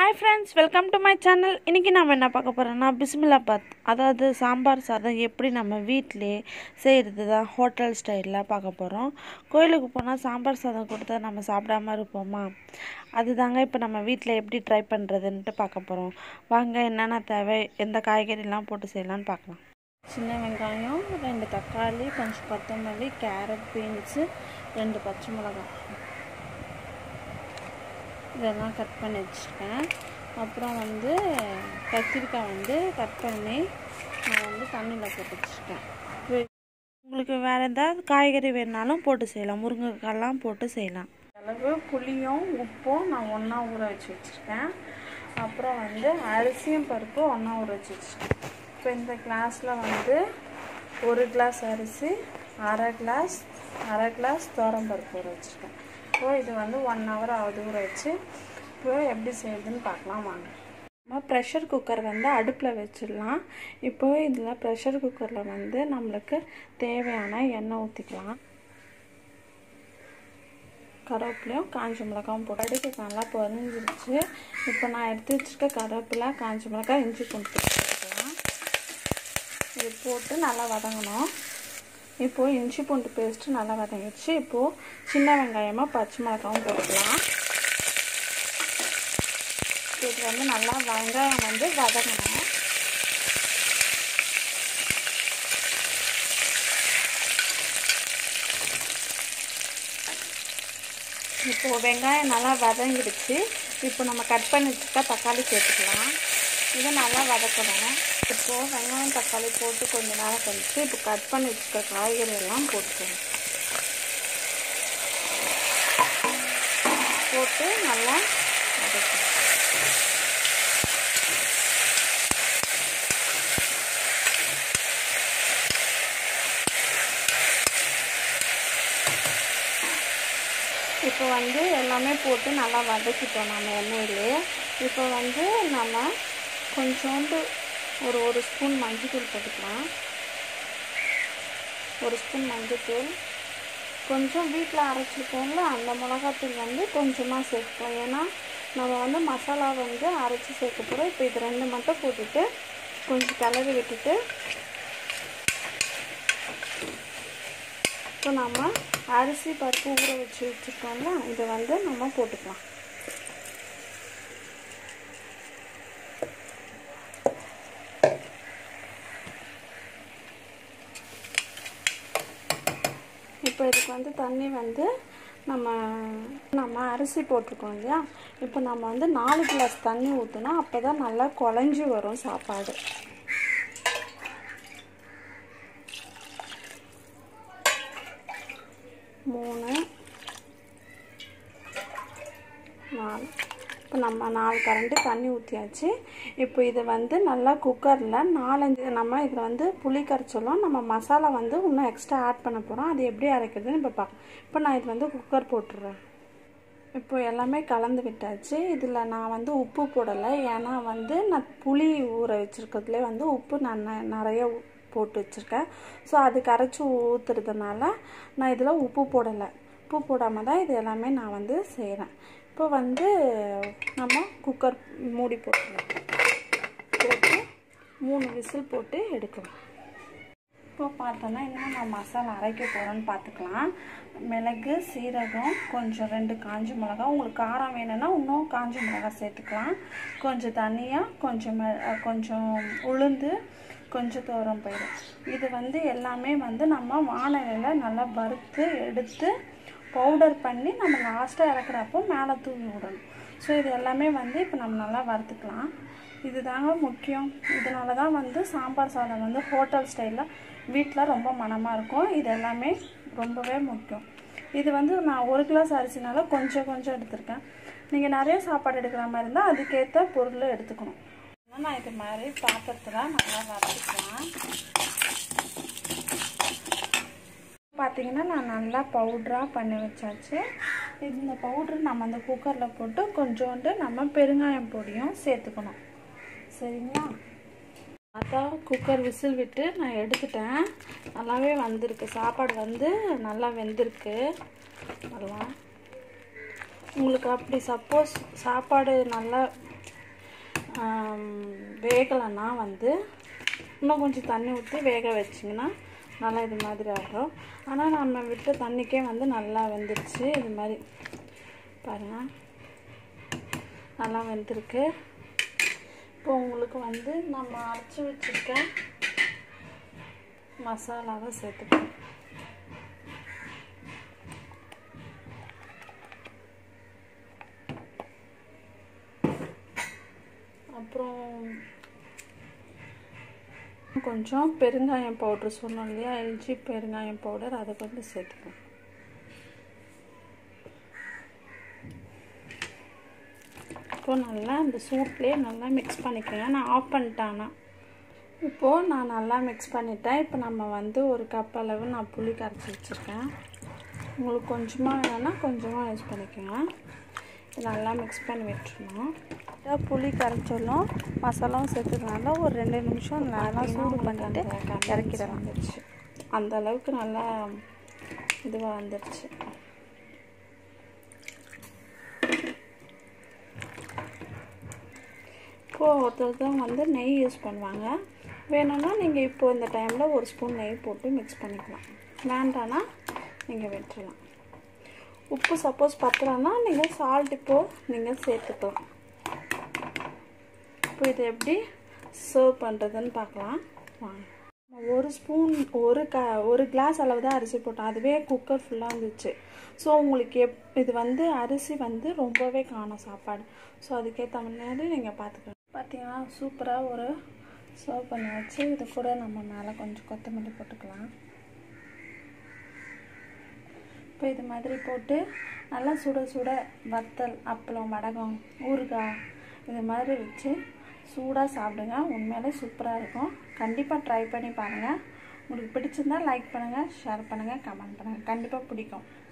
hi friends welcome to my channel இன்றைக்கி நம்ம என்ன பார்க்க போகிறோம்னா பிஸ்மில்லாபாத் அதாவது சாம்பார் சாதம் எப்படி நம்ம வீட்டிலே செய்கிறது தான் ஹோட்டல் ஸ்டைலில் பார்க்க போகிறோம் கோயிலுக்கு போனால் சாம்பார் சாதம் கொடுத்தா நம்ம சாப்பிடாம இருப்போமா அதுதாங்க இப்போ நம்ம வீட்டில் எப்படி ட்ரை பண்ணுறதுன்ட்டு பார்க்க போகிறோம் வாங்க என்னென்ன தேவை எந்த காய்கறிலாம் போட்டு செய்யலாம்னு பார்க்கலாம் சின்ன வெங்காயம் ரெண்டு தக்காளி கொஞ்சம் கொத்தமல்லி கேரட் பீன்ஸு ரெண்டு பச்சை மிளகாய் இதெல்லாம் கட் பண்ணி வச்சுருக்கேன் அப்புறம் வந்து கத்திரிக்காய் வந்து கட் பண்ணி நான் வந்து தண்ணியில் போட்டு வச்சுருக்கேன் உங்களுக்கு வேறு ஏதாவது காய்கறி வேணுனாலும் போட்டு செய்யலாம் முருங்கைக்காயெல்லாம் போட்டு செய்யலாம் அளவு புளியும் உப்பும் நான் ஒன்றா ஊற வச்சு வச்சுருக்கேன் அப்புறம் வந்து அரிசியும் பருப்பு ஒன்றா ஊற வச்சு வச்சுருக்கேன் இப்போ இந்த கிளாஸில் வந்து ஒரு கிளாஸ் அரிசி அரை கிளாஸ் அரை கிளாஸ் பருப்பு ஊற வச்சுருக்கேன் இப்போ இது வந்து ஒன் ஹவர் ஆகுது ஊற வச்சு இப்போ எப்படி செய்யுதுன்னு பார்க்கலாம் வாங்க நம்ம ப்ரெஷர் குக்கர் வந்து அடுப்பில் வச்சிடலாம் இப்போ இதில் ப்ரெஷர் குக்கரில் வந்து நம்மளுக்கு தேவையான எண்ணெய் ஊற்றிக்கலாம் கருவேப்பிலையும் காஞ்ச மிளகாவும் போட்டு அடுக்கு நல்லா பொரிஞ்சிருச்சு இப்போ நான் எடுத்து வச்சுருக்க கருவேப்பிலை காஞ்ச மிளகாய் இஞ்சி கொண்டு போட்டுக்கலாம் இது போட்டு நல்லா வதங்கணும் இப்போது இஞ்சி பூண்டு பேஸ்ட்டு நல்லா வதங்கிடுச்சு இப்போது சின்ன வெங்காயமாக பச்சை மிளகாவும் போட்டுக்கலாம் இது வந்து நல்லா வெங்காயம் வந்து வதங்கணும் இப்போது வெங்காயம் நல்லா வதங்கிடுச்சு இப்போ நம்ம கட் பண்ணி வச்சுருக்க தக்காளி சேர்த்துக்கலாம் இதை நல்லா வதக்கணும் இப்போது வெங்காயம் தக்காளி போட்டு கொஞ்சம் நேரம் கழிச்சு இப்போ கட் பண்ணி வச்சுருக்க காய்கறி எல்லாம் போட்டுக்கணும் போட்டு நல்லா வதக்கணும் இப்போ வந்து எல்லாமே போட்டு நல்லா வதக்கிட்டோம் நம்ம எண்ணெயிலே இப்போ வந்து நம்ம கொஞ்சோண்டு ஒரு ஒரு ஸ்பூன் மஞ்சள்தூள் போட்டுக்கலாம் ஒரு ஸ்பூன் மஞ்சள்தூள் கொஞ்சம் வீட்டில் அரைச்சிருக்கோம்ல அந்த மிளகாத்தூள் வந்து கொஞ்சமாக சேர்த்துக்கலாம் ஏன்னா நம்ம வந்து மசாலா வந்து அரைச்சி சேர்க்க போகிறோம் இப்போ இது ரெண்டு மட்டும் போட்டுட்டு கொஞ்சம் கிளறி விட்டுட்டு இப்போ நம்ம அரிசி பருப்பு ஊற வச்சு வச்சுருக்கோம்ல இதை வந்து நம்ம போட்டுக்கலாம் இப்போ இதுக்கு வந்து தண்ணி வந்து நம்ம நம்ம அரிசி போட்டிருக்கோம் இல்லையா இப்போ நம்ம வந்து நாலு கிளாஸ் தண்ணி ஊற்றினா அப்போ தான் நல்லா குழஞ்சி வரும் சாப்பாடு மூணு நாலு இப்போ நம்ம நாலு கரண்ட்டு தண்ணி ஊற்றியாச்சு இப்போ இதை வந்து நல்லா குக்கரில் நாலஞ்சு நம்ம இதில் வந்து புளி கரைச்சலும் நம்ம மசாலா வந்து இன்னும் எக்ஸ்ட்ரா ஆட் பண்ண போகிறோம் அது எப்படி அரைக்கிறதுன்னு இப்போ பார்க்கலாம் இப்போ நான் இது வந்து குக்கர் போட்டுடுறேன் இப்போ எல்லாமே கலந்து விட்டாச்சு இதில் நான் வந்து உப்பு போடலை ஏன்னா வந்து நான் புளி ஊற வச்சுருக்கிறதுலே வந்து உப்பு நான் நிறைய போட்டு வச்சுருக்கேன் ஸோ அது கரைச்சி ஊற்றுறதுனால நான் இதில் உப்பு போடலை உப்பு போடாமல் தான் இது எல்லாமே நான் வந்து செய்கிறேன் இப்போ வந்து நம்ம குக்கர் மூடி போட்டுருவோம் போட்டு மூணு விசில் போட்டு எடுக்கலாம் இப்போ பார்த்தோன்னா இன்னும் நான் மசாலா அரைக்க போகிறோன்னு பார்த்துக்கலாம் மிளகு சீரகம் கொஞ்சம் ரெண்டு காஞ்சி மிளகா உங்களுக்கு காரம் வேணும்னா இன்னும் காஞ்சி மிளகா சேர்த்துக்கலாம் கொஞ்சம் தனியாக கொஞ்சம் கொஞ்சம் உளுந்து கொஞ்சம் தோரம் போயிடும் இது வந்து எல்லாமே வந்து நம்ம வானலில் நல்லா வறுத்து எடுத்து பவுடர் பண்ணி நம்ம லாஸ்ட்டாக இறக்குறப்போ மேலே தூவி விடணும் ஸோ இது எல்லாமே வந்து இப்போ நம்ம நல்லா வறுத்துக்கலாம் இது தாங்க முக்கியம் இதனால தான் வந்து சாம்பார் சாதம் வந்து ஹோட்டல் ஸ்டைலில் வீட்டில் ரொம்ப மனமாக இருக்கும் இது எல்லாமே ரொம்பவே முக்கியம் இது வந்து நான் ஒரு கிளாஸ் அரிசினால கொஞ்சம் கொஞ்சம் எடுத்திருக்கேன் நீங்கள் நிறைய சாப்பாடு எடுக்கிற மாதிரி இருந்தால் அதுக்கேற்ற பொருள் எடுத்துக்கணும் நான் இது மாதிரி பாத்திரத்தில் நல்லா வறுத்துக்கலாம் பார்த்தீங்கன்னா நான் நல்லா பவுட்ராக பண்ணி வச்சாச்சு இந்த பவுட்ரு நம்ம அந்த குக்கரில் போட்டு கொஞ்சோண்டு நம்ம பெருங்காயம் பொடியும் சேர்த்துக்கணும் சரிங்களா அதான் குக்கர் விசில் விட்டு நான் எடுத்துட்டேன் நல்லாவே வந்திருக்கு சாப்பாடு வந்து நல்லா வெந்திருக்கு நல்லா உங்களுக்கு அப்படி சப்போஸ் சாப்பாடு நல்லா வேகலைன்னா வந்து இன்னும் கொஞ்சம் தண்ணி ஊற்றி வேக வச்சிங்கன்னா நல்லா இது மாதிரி ஆகும் ஆனால் நம்ம விட்ட தண்ணிக்கே வந்து நல்லா வெந்துருச்சு இது மாதிரி பாருங்கள் நல்லா வெந்திருக்கு இப்போ உங்களுக்கு வந்து நம்ம அரைச்சி வச்சுருக்க மசாலாவை சேர்த்துப்போம் அப்புறம் கொஞ்சம் பெருங்காயம் பவுட்ரு சொன்னோம் இல்லையா எல்ஜி பெருங்காயம் பவுடர் அதை கொஞ்சம் சேர்த்துப்போம் இப்போ நல்லா அந்த சூட்லேயே நல்லா மிக்ஸ் பண்ணிக்கோங்க நான் ஆஃப் பண்ணிட்டேன்னா இப்போது நான் நல்லா மிக்ஸ் பண்ணிட்டேன் இப்போ நம்ம வந்து ஒரு கப் அளவு நான் புளி கரைச்சி வச்சுருக்கேன் உங்களுக்கு கொஞ்சமாக வேணும்னா கொஞ்சமாக யூஸ் பண்ணிக்கோங்க நல்லா மிக்ஸ் பண்ணி விட்டுருணும் புளி கரைச்சலும் மசாலாவும் சேர்த்துக்கனால ஒரு ரெண்டு நிமிஷம் நல்லா சூடு பண்ணிட்டு இறக்கிட வந்துடுச்சு அந்த அளவுக்கு நல்லா இதுவாக வந்துடுச்சு இப்போது ஒருத்தர் வந்து நெய் யூஸ் பண்ணுவாங்க வேணும்னா நீங்கள் இப்போ இந்த டைமில் ஒரு ஸ்பூன் நெய் போட்டு மிக்ஸ் பண்ணிக்கலாம் வேண்டான்னா நீங்கள் விட்டுறலாம் உப்பு சப்போஸ் பத்தலைன்னா நீங்கள் சால்ட் இப்போது நீங்கள் சேர்த்துக்கலாம் இப்போ இது எப்படி சர்வ் பண்ணுறதுன்னு பார்க்கலாம் வாங்க ஒரு ஸ்பூன் ஒரு க ஒரு கிளாஸ் அளவு தான் அரிசி போட்டோம் அதுவே குக்கர் ஃபுல்லாக இருந்துச்சு ஸோ உங்களுக்கு எப் இது வந்து அரிசி வந்து ரொம்பவே காணும் சாப்பாடு ஸோ அதுக்கேற்ற மாதிரி நீங்கள் பார்த்துக்கலாம் பார்த்தீங்கன்னா சூப்பராக ஒரு சர்வ் பண்ணி வச்சு இது கூட நம்ம மேலே கொஞ்சம் கொத்தமல்லி போட்டுக்கலாம் இப்போ இது மாதிரி போட்டு நல்லா சுட சுட வத்தல் அப்பளம் வடகம் ஊறுகாய் இது மாதிரி வச்சு சூடாக சாப்பிடுங்க உண்மையிலே சூப்பராக இருக்கும் கண்டிப்பாக ட்ரை பண்ணி பாருங்கள் உங்களுக்கு பிடிச்சிருந்தா லைக் பண்ணுங்கள் ஷேர் பண்ணுங்கள் கமெண்ட் பண்ணுங்கள் கண்டிப்பாக பிடிக்கும்